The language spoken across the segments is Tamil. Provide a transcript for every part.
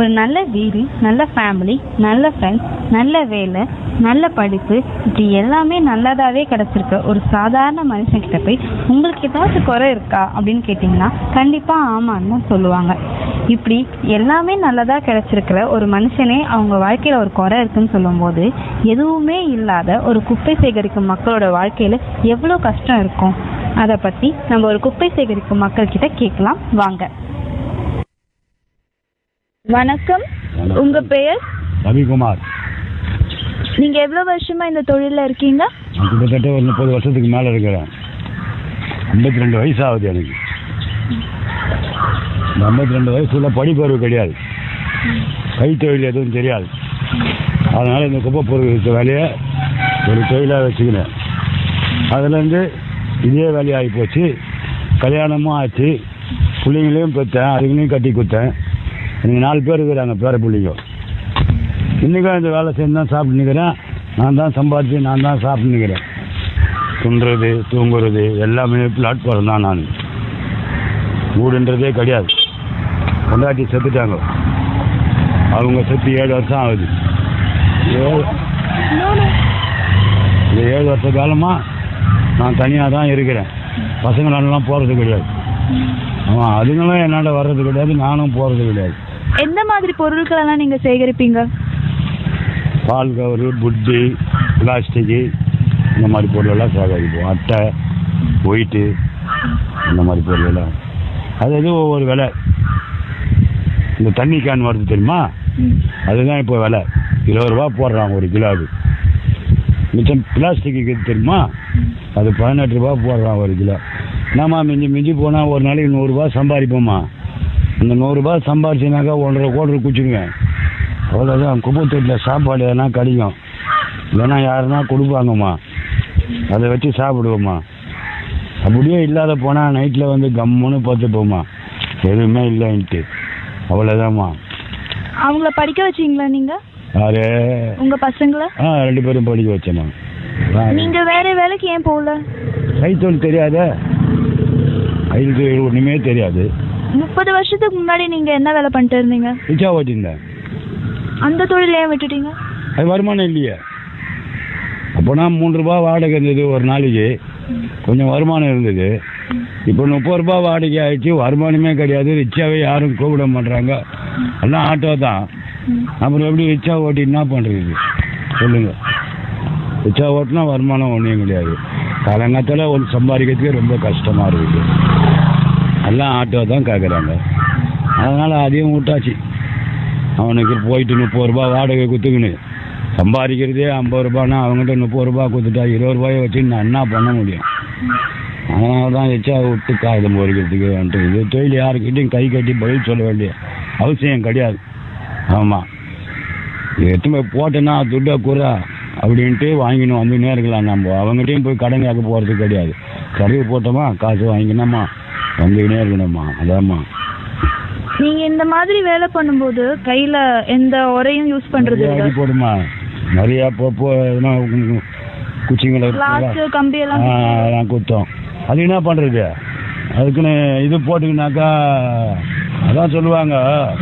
ஒரு நல்ல வீடு நல்ல ஃபேமிலி நல்ல ஃப்ரெண்ட்ஸ் நல்ல வேலை நல்ல படிப்பு இப்படி எல்லாமே நல்லதாவே கிடைச்சிருக்க ஒரு சாதாரண மனுஷன்கிட்ட போய் உங்களுக்கு ஏதாச்சும் குறை இருக்கா அப்படின்னு கேட்டிங்கன்னா கண்டிப்பாக ஆமான்னு தான் சொல்லுவாங்க இப்படி எல்லாமே நல்லதா கிடைச்சிருக்கிற ஒரு மனுஷனே அவங்க வாழ்க்கையில ஒரு குறை இருக்குன்னு சொல்லும்போது எதுவுமே இல்லாத ஒரு குப்பை சேகரிக்கும் மக்களோட வாழ்க்கையில எவ்வளவு கஷ்டம் இருக்கும் அதை பத்தி நம்ம ஒரு குப்பை சேகரிக்கும் மக்கள் கிட்ட கேட்கலாம் வாங்க வணக்கம் உங்க பெயர் ரவிக்குமார் நீங்க எவ்வளவு வருஷமா இந்த தொழில்ல இருக்கீங்க நான் கிட்டத்தட்ட ஒரு முப்பது வருஷத்துக்கு மேலே இருக்கிறேன் ஐம்பத்தி ரெண்டு வயசு ஆகுது எனக்கு இந்த ஐம்பத்தி ரெண்டு வயசுல படிப்பறிவு கிடையாது கைத்தொழில் எதுவும் தெரியாது அதனால் இந்த குப்பை பொருள் வேலையை ஒரு தொழிலாக வச்சுக்கினேன் அதுலேருந்து இதே வேலையாகி போச்சு கல்யாணமும் ஆச்சு பிள்ளைங்களையும் பெற்றேன் அதுங்களையும் கட்டி கொடுத்தேன் எனக்கு நாலு பேர் இருக்கிறாங்க பேர பிள்ளைங்க இன்றைக்கும் இந்த வேலை செஞ்சு தான் சாப்பிட்டுனுக்கிறேன் நான் தான் சம்பாதிச்சு நான் தான் சாப்பிட்டுனுக்கிறேன் துண்டுறது தூங்குறது எல்லாமே பிளாட்ஃபார்ம் தான் நான் வீடுன்றதே கிடையாது பொண்டாட்டி செத்துட்டாங்க அவங்க செத்து ஏழு வருஷம் ஆகுது ஏழு இந்த ஏழு வருஷ காலமாக நான் தனியாக தான் இருக்கிறேன் பசங்களெல்லாம் போகிறது கிடையாது ஆமாம் அதுங்களும் என்னால் வர்றது கிடையாது நானும் போகிறது கிடையாது எந்த மாதிரி பொருட்கள் எல்லாம் நீங்க சேகரிப்பீங்க பால் கவரு புட்டி பிளாஸ்டிக்கு இந்த மாதிரி பொருளெல்லாம் சேகரிப்போம் அட்டை ஒயிட்டு இந்த மாதிரி பொருளெல்லாம் அது இது ஒவ்வொரு விலை இந்த தண்ணி கேன் வருது தெரியுமா அதுதான் இப்போ விலை இருபது ரூபா போடுறாங்க ஒரு கிலோவுக்கு மிச்சம் பிளாஸ்டிக்கு தெரியுமா அது பதினெட்டு ரூபா போடுறான் ஒரு கிலோ என்னம்மா மிஞ்சி மிஞ்சி போனால் ஒரு நாளைக்கு நூறுரூபா சம்பாதிப்போம்மா இந்த நூறுரூபா சம்பாரிச்சினாக்கா ஒன்றரை கோடி குச்சிடுவேன் அவ்வளோதான் குப்பத்தொட்டில் சாப்பாடு எதனா கிடைக்கும் இல்லைன்னா யாருன்னா கொடுப்பாங்கம்மா அதை வச்சு சாப்பிடுவோம்மா அப்படியே இல்லாத போனால் நைட்டில் வந்து கம்முன்னு பார்த்துப்போம்மா எதுவுமே இல்லைன்ட்டு அவ்வளோதாம்மா அவங்கள படிக்க வச்சீங்களா நீங்க யாரு உங்க பசங்கள ஆ ரெண்டு பேரும் படிக்க வச்சேன் நான் நீங்க வேற வேலைக்கு ஏன் போகல கைத்தொழில் தெரியாதே கைத்தொழில் ஒன்றுமே தெரியாது முப்பது வருஷத்துக்கு முன்னாடி நீங்க என்ன வேலை பண்ணிட்டு இருந்தீங்க ரிச்சா ஓட்டியிருந்தேன் அந்த தொழில் ஏன் விட்டுட்டீங்க அது வருமானம் இல்லையே அப்போனா மூணு ரூபா வாடகை இருந்தது ஒரு நாளைக்கு கொஞ்சம் வருமானம் இருந்தது இப்போ முப்பது ரூபா வாடகை ஆயிடுச்சு வருமானமே கிடையாது ரிச்சாவே யாரும் கூப்பிட மாட்றாங்க எல்லாம் ஆட்டோ தான் அப்புறம் எப்படி ரிச்சா ஓட்டி என்ன பண்ணுறது சொல்லுங்கள் ரிச்சா ஓட்டினா வருமானம் ஒன்றும் கிடையாது காலங்காத்தால ஒரு சம்பாதிக்கிறதுக்கே ரொம்ப கஷ்டமாக இருக்குது எல்லாம் ஆட்டோ தான் கேட்குறாங்க அதனால் அதையும் விட்டாச்சு அவனுக்கு போயிட்டு முப்பது ரூபா வாடகை குத்துக்கின்னு சம்பாதிக்கிறதே ஐம்பது ரூபான்னா அவங்ககிட்ட முப்பது ரூபா கொடுத்துட்டா இருபது ரூபாயை வச்சு நான் என்ன பண்ண முடியும் அதனால தான் எச்சா விட்டு காகிதம் பொறிக்கிறதுக்கு வந்துட்டு இது தொழில் யாருக்கிட்டையும் கை கட்டி பதில் சொல்ல வேண்டிய அவசியம் கிடையாது ஆமாம் எத்தனை போய் போட்டேன்னா துட்டை குறா அப்படின்ட்டு வாங்கின்னு வந்துன்னே இருக்கலாம் நம்ம அவங்ககிட்டயும் போய் கடன் கேட்க போகிறது கிடையாது கடையை போட்டோமா காசு வாங்கினோமா வந்துக்கினே இருக்கணுமா அதாம்மா நீங்க இந்த மாதிரி வேலை பண்ணும்போது கையில எந்த உரையும் யூஸ் பண்றது நிறைய இல்ல அடி போடுமா நிறைய போப்போ எதுனா குச்சிங்களை கிளாஸ் கம்பி எல்லாம் ஆ, அதெல்லாம் குத்தம் அது என்ன பண்ணுறது அதுக்குன்னு இது போட்டிங்கனாக்கா அதான் சொல்லுவாங்க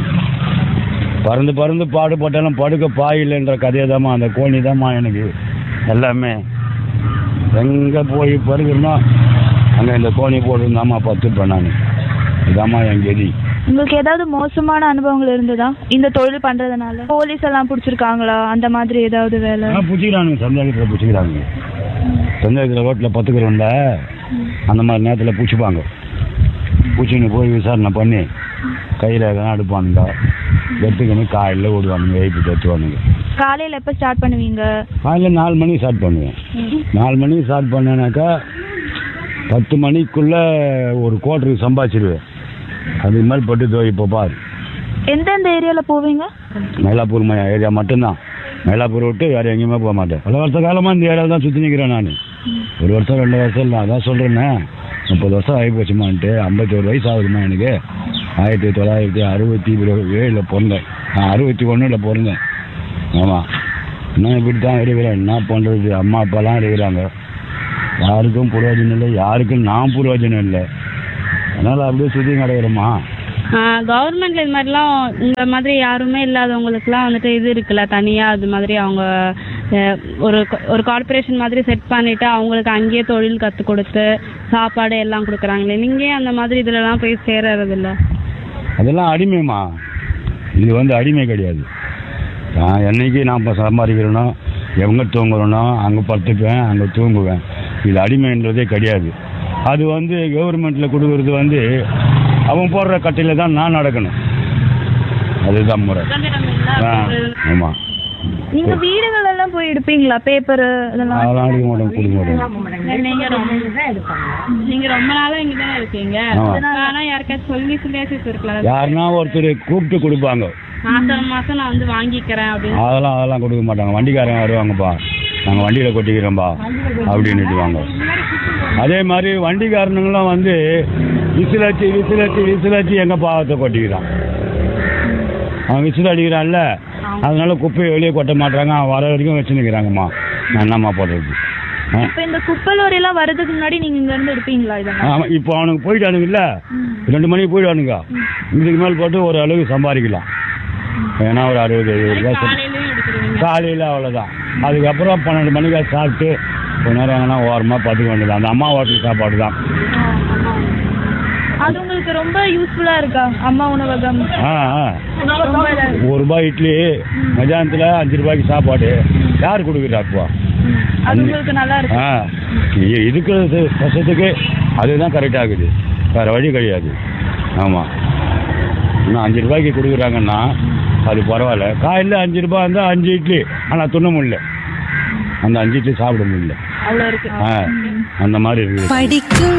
பறந்து பறந்து பாடுபட்டாலும் படுக்க பாயில்லைன்ற கதையை தாம்மா அந்த கோணி தாம்மா எனக்கு எல்லாமே எங்கே போய் படுக்கிறனோ அங்கே இந்த கோணி போட்டுருந்தாம்மா பத்துப்பேன் நான் இதாம்மா என் கதி உங்களுக்கு ஏதாவது மோசமான அனுபவங்கள் இருந்ததா இந்த தொழில் பண்றதுனால போலீஸ் எல்லாம் பிடிச்சிருக்காங்களா அந்த மாதிரி ஏதாவது வேலை ஆ பிடிச்சிக்கிறானுங்க சந்தேகத்தில் பிடிச்சிக்கிறாங்க சந்தேகத்தில் ரோட்டில் பத்துக்கிறோம்ல அந்த மாதிரி நேரத்தில் பிடிச்சிப்பாங்க பிடிச்சின்னு போய் விசாரணை பண்ணி கையில் எதனா எடுப்பானுங்க எடுத்துக்கின்னு காலையில் விடுவானுங்க எழுப்பி தட்டுவானுங்க காலையில எப்ப ஸ்டார்ட் பண்ணுவீங்க காலையில் நாலு மணிக்கு ஸ்டார்ட் பண்ணுவேன் நாலு மணிக்கு ஸ்டார்ட் பண்ணேனாக்கா பத்து மணிக்குள்ளே ஒரு கோட்டருக்கு சம்பாதிச்சிடுவேன் அதுக்கு மேல் பட்டு தோ இப்போ பாரு எந்தெந்த ஏரியால போவீங்க மயிலாப்பூர் ம ஏரியா மட்டும்தான் மயிலாப்பூர் விட்டு வேறு எங்கேயுமே போக மாட்டேன் பல வருஷ காலமாக இந்த ஏரியாவில் தான் சுற்றி நிற்கிறேன் நான் ஒரு வருஷம் ரெண்டு வருஷம் இல்லை அதான் சொல்கிறேன்னே முப்பது வருஷம் ஆகி போச்சுமான்ட்டு ஐம்பத்தோரு வயசு ஆகுதுமா எனக்கு ஆயிரத்தி தொள்ளாயிரத்தி அறுபத்தி ஏழில் பிறந்தேன் நான் அறுபத்தி ஒன்றில் பிறந்தேன் ஆமாம் இன்னும் இப்படி தான் இருக்கிறேன் என்ன பண்ணுறது அம்மா அப்பாலாம் இருக்கிறாங்க யாருக்கும் புரோஜனம் இல்லை யாருக்கும் நான் புரோஜனம் இல்லை அதனால் அப்படியே சுற்றி கிடக்குறேம்மா கவர்மெண்ட்ல இது மாதிரிலாம் உங்க மாதிரி யாருமே இல்லாதவங்களுக்குலாம் வந்துட்டு இது இருக்குல்ல தனியா அது மாதிரி அவங்க அஹ், ஒரு ஒரு கார்ப்பரேஷன் மாதிரி செட் பண்ணிட்டு அவங்களுக்கு அங்கேயே தொழில் கத்து கொடுத்து சாப்பாடு எல்லாம் கொடுக்குறாங்களே நீங்க ஏன் அந்த மாதிரி இதுலலாம் போய் சேரறது இல்ல அதெல்லாம் அடிமைமா இது வந்து அடிமை கிடையாது நான் என்னைக்கு நான் இப்போ சம்பாதிக்கிறேனோ எங்கே தூங்குறேனோ அங்கே படுத்துக்குவேன் அங்கே தூங்குவேன் இது அடிமைன்றதே கிடையாது அது வந்து கவர்மெண்ட்டில் கொடுக்குறது வந்து அவன் போடுற கட்டையில் தான் நான் நடக்கணும் அதுதான் முறை ஆ ஆமாம் நீங்க வீடுகள் எல்லாம் போய் எடுப்பீங்களா பேப்பர் இதெல்லாம் அதெல்லாம் அடிக்க மாட்டோம் கொடுக்க மாட்டோம் நீங்க ரொம்ப நீங்க ரொம்ப நாளா இங்க தானே இருக்கீங்க ஆமா. ஆனா யாருக்காச்சும் சொல்லி சொல்லியாச்சும் இருக்கலாம் யாருன்னா ஒருத்தர் கூப்பிட்டு கொடுப்பாங்க மாசம் மாசம் நான் வந்து வாங்கிக்கிறேன் அப்படின்னு அதெல்லாம் அதெல்லாம் கொடுக்க மாட்டாங்க வண்டிக்காரங்க வருவாங்கப்பா நாங்கள் வண்டியில் கொட்டிக்கிறோம்பா அப்படின்னுட்டுவாங்க அதே மாதிரி வண்டிக்காரனுங்களாம் வந்து விசிலச்சு விசிலச்சு விசிலச்சு எங்கள் பாவத்தை கொட்டிக்கிறான் அவன் விசில் அடிக்கிறான்ல அதனால குப்பையை வெளியே கொட்ட மாட்டாங்க அவன் வர வரைக்கும் வச்சுன்னுக்கிறாங்கம்மா நான் என்னம்மா போடுறது ஆ இப்ப இந்த குப்பை லோரி எல்லாம் வர்றதுக்கு முன்னாடி நீங்க இங்க இருந்து எடுப்பீங்களா இதெல்லாம் ஆமாம் இப்போ அவனுக்கு போயிட்டானுங்கல்ல ரெண்டு மணிக்கு போயிட்டானுங்க இதுக்கு மேல் போட்டு ஒரு அளவுக்கு சம்பாதிக்கலாம் ஏன்னா ஒரு அறுபது எழுபது ரூபா சம்பா- காலையிலயும் எடுத்துருவீங்க காலையில் அவ்வளோதான் அதுக்கப்புறம் பன்னெண்டு மணிக்கு அதை சாப்பிட்டு கொஞ்ச நேரம் எங்கன்னா ஓரமாக பார்த்துக்க வேண்டியது அந்த அம்மா ஹோட்டல் சாப்பாடு தான் அது உங்களுக்கு ரொம்ப யூஸ்ஃபுல்லா இருக்கா அம்மா உணவகம் ஆ ஆ ரொம்ப ஒரு ரூபாய் இட்லி மத்தியானத்தில் அஞ்சு ரூபாய்க்கு சாப்பாடு யார் கொடுக்குறா இப்போ அது உங்களுக்கு நல்லா இருக்கு ஆ இ- இருக்கிற ச- கஷ்டத்துக்கு அதுதான் கரெக்டாக இருக்குது வேறு வழி கிடையாது ஆமாம் இன்னும் அஞ்சு ரூபாய்க்கு கொடுக்குறாங்கன்னா அது பரவாயில்ல காலையில் அஞ்சு ரூபாய் இருந்தால் அஞ்சு இட்லி ஆனால் துண்ண முடியல அந்த அஞ்சு இட்லி சாப்பிட முடியல அவ்வளவு இருக்கு ஆ அந்த மாதிரி இருக்குது படிக்கும்